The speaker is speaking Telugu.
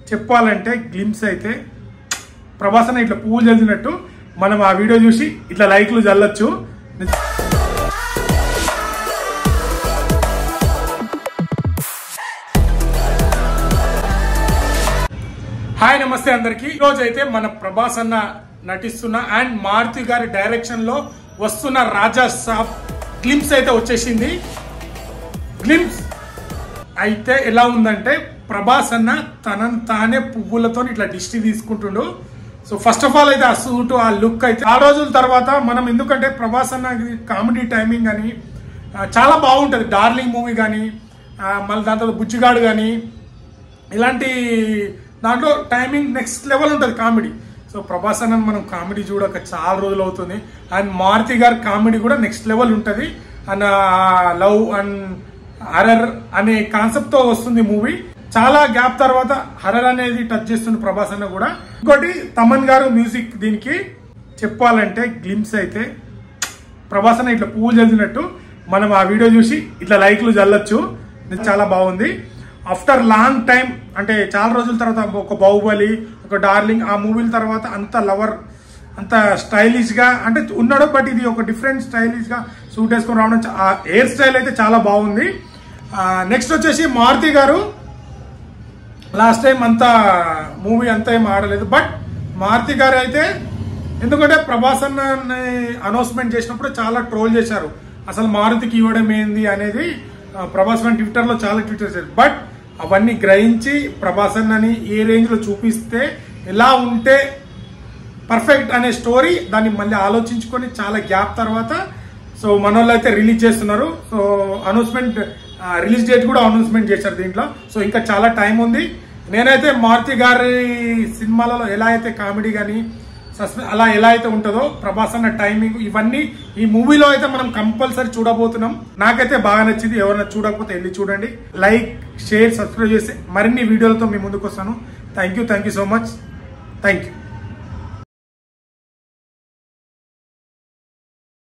చెప్పాలంటే గ్లిమ్స్ అయితే ప్రభాస్ అన్న ఇట్లా పువ్వులు చల్లినట్టు మనం ఆ వీడియో చూసి ఇట్లా లైక్లు చల్లొచ్చు హాయ్ నమస్తే అందరికి ఈ రోజు అయితే మన ప్రభాస్ అన్న నటిస్తున్న అండ్ మారుతి గారి డైరెక్షన్ లో వస్తున్న రాజా సాబ్ గ్లిమ్స్ అయితే వచ్చేసింది గ్లిమ్స్ అయితే ఎలా ఉందంటే ప్రభాస్ అన్న తనని తానే పువ్వులతో ఇట్లా దిష్టి తీసుకుంటుండు సో ఫస్ట్ ఆఫ్ ఆల్ అయితే ఆ సూట్ ఆ లుక్ అయితే ఆ రోజుల తర్వాత మనం ఎందుకంటే ప్రభాస్ అన్న కామెడీ టైమింగ్ అని ఆ, చాలా బాగుంటుంది డార్లింగ్ మూవీ కానీ మళ్ళీ దాని తర్వాత బుజ్జిగాడు కానీ ఇలాంటి దాంట్లో టైమింగ్ నెక్స్ట్ లెవెల్ ఉంటుంది కామెడీ సో ప్రభాస్ అన్న మనం కామెడీ చూడక చాలా రోజులు అవుతుంది అండ్ మారుతి గారి కామెడీ కూడా నెక్స్ట్ లెవెల్ ఉంటుంది అండ్ లవ్ అండ్ హర్రర్ అనే కాన్సెప్ట్ తో వస్తుంది మూవీ చాలా గ్యాప్ తర్వాత హర్రర్ అనేది టచ్ చేస్తుంది ప్రభాస్ అన్న కూడా ఇంకోటి తమన్ గారు మ్యూజిక్ దీనికి చెప్పాలంటే గ్లిమ్స్ అయితే ప్రభాస్ అన్న ఇట్లా పువ్వులు చల్లినట్టు మనం ఆ వీడియో చూసి ఇట్లా లైక్లు చల్లొచ్చు ఇది చాలా బాగుంది ఆఫ్టర్ లాంగ్ టైం అంటే చాలా రోజుల తర్వాత ఒక బాహుబలి ఒక డార్లింగ్ ఆ మూవీల తర్వాత అంత లవర్ అంత స్టైలిష్ గా అంటే ఉన్నాడు బట్ ఇది ఒక డిఫరెంట్ స్టైలిష్ గా సూట్ వేసుకొని రావడం చా- ఆ హెయిర్ స్టైల్ అయితే చాలా బాగుంది నెక్స్ట్ వచ్చేసి మారుతి గారు లాస్ట్ టైం అంతా మూవీ అంతా ఏం ఆడలేదు బట్ మారుతి గారు అయితే ఎందుకంటే ప్రభాస్ అన్న అనౌన్స్మెంట్ చేసినప్పుడు చాలా ట్రోల్ చేశారు అసలు మారుతికి ఇవ్వడం ఏంది అనేది ఆ, ప్రభాస్ అన్న ట్విట్టర్ లో చాలా ట్వీట్ చేశారు బట్ అవన్నీ గ్రహించి ప్రభాస్ అన్నని ఏ రేంజ్ లో చూపిస్తే ఎలా ఉంటే పర్ఫెక్ట్ అనే స్టోరీ దాన్ని మళ్ళీ ఆలోచించుకొని చాలా గ్యాప్ తర్వాత సో మన వాళ్ళు అయితే రిలీజ్ చేస్తున్నారు సో అనౌన్స్మెంట్ రిలీజ్ డేట్ కూడా అనౌన్స్మెంట్ చేశారు దీంట్లో సో ఇంకా చాలా టైం ఉంది నేనైతే మారుతి గారి సినిమాలలో ఎలా అయితే కామెడీ కానీ సస్పెన్స్ అలా ఎలా అయితే ఉంటుందో ప్రభాస్ అన్న టైమింగ్ ఇవన్నీ ఈ మూవీలో అయితే మనం కంపల్సరీ చూడబోతున్నాం నాకైతే బాగా నచ్చింది ఎవరైనా చూడకపోతే వెళ్ళి చూడండి లైక్ షేర్ సబ్స్క్రైబ్ చేసి మరిన్ని వీడియోలతో మీ ముందుకు వస్తాను thank you thank you so much thank you